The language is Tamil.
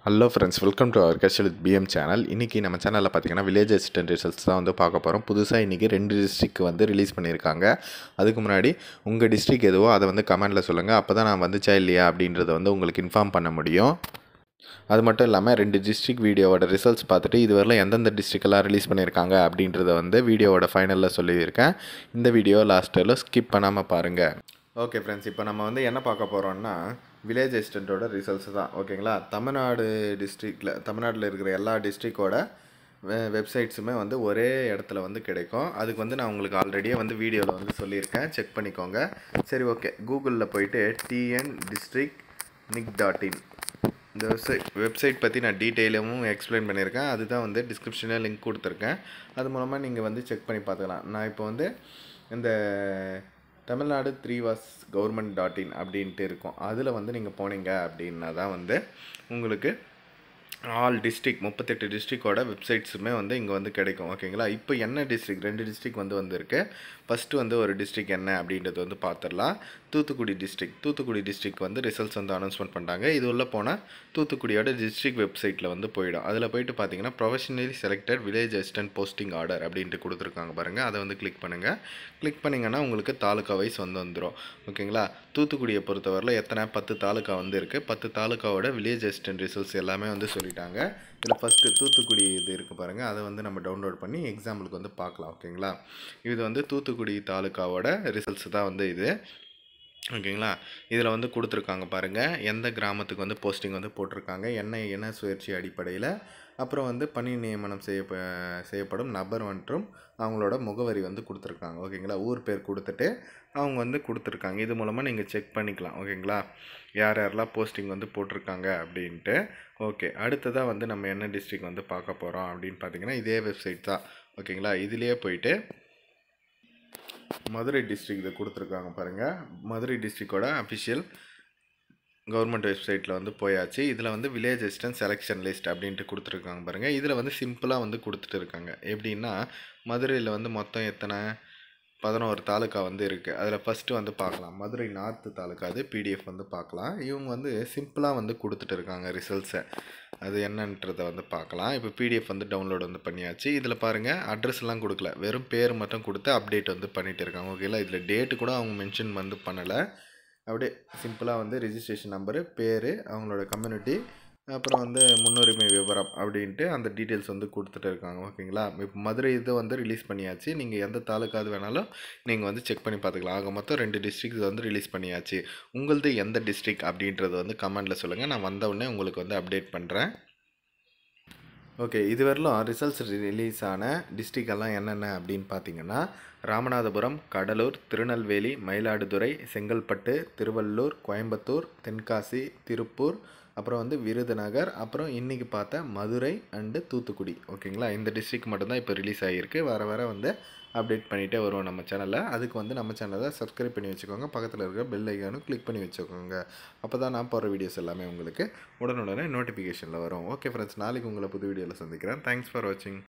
hello friends welcome to our கஷல் பிஎம் சேனல் இன்றைக்கி நம்ம சேனலில் பார்த்தீங்கன்னா வில்லேஜ் அசிஸ்டன்ட் ரிசல்ட்ஸ் தான் வந்து பார்க்க போகிறோம் புதுசாக இன்றைக்கி ரெண்டு டிஸ்ட்ரிக் வந்து ரிலீஸ் பண்ணியிருக்காங்க அதுக்கு முன்னாடி உங்கள் டிஸ்ட்ரிக் எதுவோ அதை வந்து கமெண்ட்டில் சொல்லுங்கள் அப்போ தான் நான் வந்துச்சா இல்லையா அப்படின்றத வந்து உங்களுக்கு இன்ஃபார்ம் பண்ண முடியும் அது மட்டும் இல்லாமல் ரெண்டு டிஸ்ட்ரிக் வீடியோவோட ரிசல்ட்ஸ் பார்த்துட்டு இதுவரையிலும் எந்தெந்த டிஸ்ட்ரிக்டெல்லாம் ரிலீஸ் பண்ணியிருக்காங்க அப்படின்றத வந்து வீடியோவோட ஃபைனலில் சொல்லியிருக்கேன் இந்த வீடியோ லாஸ்ட்டில் ஸ்கிப் பண்ணாமல் பாருங்கள் ஓகே ஃப்ரெண்ட்ஸ் இப்போ நம்ம வந்து என்ன பார்க்க போகிறோம்னா வில்லேஜ் அசிஸ்டண்ட்டோட ரிசல்ட்ஸ் தான் ஓகேங்களா தமிழ்நாடு டிஸ்ட்ரிக்டில் தமிழ்நாட்டில் இருக்கிற எல்லா டிஸ்ட்ரிக்டோட வெப்சைட்ஸுமே வந்து ஒரே இடத்துல வந்து கிடைக்கும் அதுக்கு வந்து நான் உங்களுக்கு ஆல்ரெடியே வந்து வீடியோவில் வந்து சொல்லியிருக்கேன் செக் பண்ணிக்கோங்க சரி ஓகே கூகுளில் போயிட்டு TN district nic dot in இந்த வெப்சைட் வெப்சைட் பற்றி நான் டீட்டெயிலும் எக்ஸ்பிளைன் பண்ணியிருக்கேன் அதுதான் வந்து டிஸ்கிரிப்ஷனில் லிங்க் கொடுத்துருக்கேன் அது மூலமாக நீங்கள் வந்து செக் பண்ணி பார்த்துக்கலாம் நான் இப்போ வந்து இந்த தமிழ்நாடு த்ரீ வாஸ் கவர்மெண்ட் டாட் இன் அப்படின்ட்டு இருக்கும் அதில் வந்து நீங்கள் போனீங்க அப்படின்னா தான் வந்து உங்களுக்கு ஆல் டிஸ்ட்ரிக் முப்பத்தெட்டு டிஸ்ட்ரிக்டோட வெப்சைட்ஸுமே வந்து இங்கே வந்து கிடைக்கும் ஓகேங்களா இப்போ என்ன டிஸ்ட்ரிக் ரெண்டு டிஸ்ட்ரிக் வந்து வந்திருக்கு ஃபஸ்ட்டு வந்து ஒரு டிஸ்ட்ரிக் என்ன அப்படின்றது வந்து பார்த்துடலாம் தூத்துக்குடி டிஸ்ட்ரிக் தூத்துக்குடி டிஸ்ட்ரிக் வந்து ரிசல்ட்ஸ் வந்து அனௌன்ஸ்மெண்ட் பண்ணுறாங்க இது உள்ள போனால் தூத்துக்குடியோட டிஸ்ட்ரிக் வெப்சைட்டில் வந்து போயிடும் அதில் போயிட்டு பார்த்தீங்கன்னா professionally selected village assistant posting order அப்படின்ட்டு கொடுத்துருக்காங்க பாருங்கள் அதை வந்து கிளிக் பண்ணுங்கள் கிளிக் பண்ணிங்கன்னா உங்களுக்கு தாலுக்கா வைஸ் வந்து வந்துடும் ஓகேங்களா தூத்துக்குடியை பொறுத்தவரையில் எத்தனை பத்து தாலுக்கா வந்து இருக்குது பத்து தாலுக்காவோட வில்லேஜ் அசிஸ்டன்ட் ரிசல்ட்ஸ் எல்லாமே வந்து சொல்லிட்டாங்க இதில் ஃபஸ்ட்டு தூத்துக்குடி இது இருக்குது பாருங்கள் அதை வந்து நம்ம டவுன்லோட் பண்ணி எக்ஸாம்பிளுக்கு வந்து பார்க்கலாம் ஓகேங்களா இது வந்து தூத்துக்குடி தாலுக்காவோட ரிசல்ட்ஸ் தான் வந்து இது ஓகேங்களா இதில் வந்து கொடுத்துருக்காங்க பாருங்கள் எந்த கிராமத்துக்கு வந்து போஸ்டிங் வந்து போட்டிருக்காங்க என்ன இன சுயற்சி அடிப்படையில் அப்புறம் வந்து பணி நியமனம் செய்ய செய்யப்படும் நபர் மற்றும் அவங்களோட முகவரி வந்து கொடுத்துருக்காங்க ஓகேங்களா ஊர் பேர் கொடுத்துட்டு அவங்க வந்து கொடுத்துருக்காங்க இது மூலமாக நீங்கள் செக் பண்ணிக்கலாம் ஓகேங்களா யார் யாரெல்லாம் போஸ்டிங் வந்து போட்டிருக்காங்க அப்படின்ட்டு ஓகே அடுத்ததாக வந்து நம்ம என்ன டிஸ்ட்ரிக் வந்து பார்க்க போகிறோம் அப்படின்னு பார்த்தீங்கன்னா இதே வெப்சைட் தான் ஓகேங்களா இதுலேயே போயிட்டு மதுரை டிஸ்ட்ரிக் இதை கொடுத்துருக்காங்க பாருங்கள் மதுரை டிஸ்ட்ரிக்டோட அஃபிஷியல் கவர்மெண்ட் வெப்சைட்டில் வந்து போயாச்சு இதில் வந்து வில்லேஜ் அசிஸ்டன்ட் செலெக்ஷன் லிஸ்ட் அப்படின்ட்டு கொடுத்துருக்காங்க பாருங்கள் இதில் வந்து சிம்பிளாக வந்து கொடுத்துட்டு இருக்காங்க எப்படின்னா மதுரையில் வந்து மொத்தம் எத்தனை பதினோரு தாலுக்கா வந்து இருக்குது அதில் ஃபஸ்ட்டு வந்து பார்க்கலாம் மதுரை நார்த்து தாலுக்கா அது பிடிஎஃப் வந்து பார்க்கலாம் இவங்க வந்து சிம்பிளாக வந்து கொடுத்துட்டு இருக்காங்க ரிசல்ட்ஸை அது என்னன்றதை வந்து பார்க்கலாம் இப்போ பிடிஎஃப் வந்து டவுன்லோட் வந்து பண்ணியாச்சு இதில் பாருங்கள் அட்ரஸ்லாம் கொடுக்கல வெறும் பேர் மட்டும் கொடுத்து அப்டேட் வந்து பண்ணிகிட்டு இருக்காங்க ஓகேங்களா இதில் டேட்டு கூட அவங்க மென்ஷன் வந்து பண்ணலை அப்படியே சிம்பிளாக வந்து ரிஜிஸ்ட்ரேஷன் நம்பரு பேர் அவங்களோட கம்யூனிட்டி அப்புறம் வந்து முன்னுரிமை விவரம் அப்படின்ட்டு அந்த டீட்டெயில்ஸ் வந்து கொடுத்துட்டு இருக்காங்க ஓகேங்களா இப்போ மதுரை இது வந்து ரிலீஸ் பண்ணியாச்சு நீங்கள் எந்த தாலுக்காது வேணாலும் நீங்கள் வந்து செக் பண்ணி பார்த்துக்கலாம் ஆக மொத்தம் ரெண்டு டிஸ்ட்ரிக்ஸ் வந்து ரிலீஸ் பண்ணியாச்சு உங்களது எந்த டிஸ்ட்ரிக் அப்படின்றத வந்து கமெண்ட்டில் சொல்லுங்கள் நான் வந்த உடனே உங்களுக்கு வந்து அப்டேட் பண்ணுறேன் ஓகே இதுவரையிலும் ரிசல்ட்ஸ் ரிலீஸ் ஆன டிஸ்ட்ரிக்டெல்லாம் என்னென்ன அப்படின்னு பார்த்தீங்கன்னா ராமநாதபுரம் கடலூர் திருநெல்வேலி மயிலாடுதுறை செங்கல்பட்டு திருவள்ளூர் கோயம்புத்தூர் தென்காசி திருப்பூர் அப்புறம் வந்து விருதுநகர் அப்புறம் இன்றைக்கி பார்த்த மதுரை அண்டு தூத்துக்குடி ஓகேங்களா இந்த டிஸ்ட்ரிக் மட்டும்தான் இப்போ ரிலீஸ் ஆகியிருக்கு வர வர வந்து அப்டேட் பண்ணிகிட்டே வருவோம் நம்ம சேனலில் அதுக்கு வந்து நம்ம சேனலை சப்ஸ்கிரைப் பண்ணி வச்சுக்கோங்க பக்கத்தில் இருக்கிற பெல் ஐக்கானும் கிளிக் பண்ணி வச்சுக்கோங்க அப்போ தான் நான் போகிற வீடியோஸ் எல்லாமே உங்களுக்கு உடனுடனே நோட்டிஃபிகேஷனில் வரும் ஓகே ஃப்ரெண்ட்ஸ் நாளைக்கு உங்களை புது வீடியோவில் சந்திக்கிறேன் தேங்க்ஸ் ஃபார் வாட்சிங்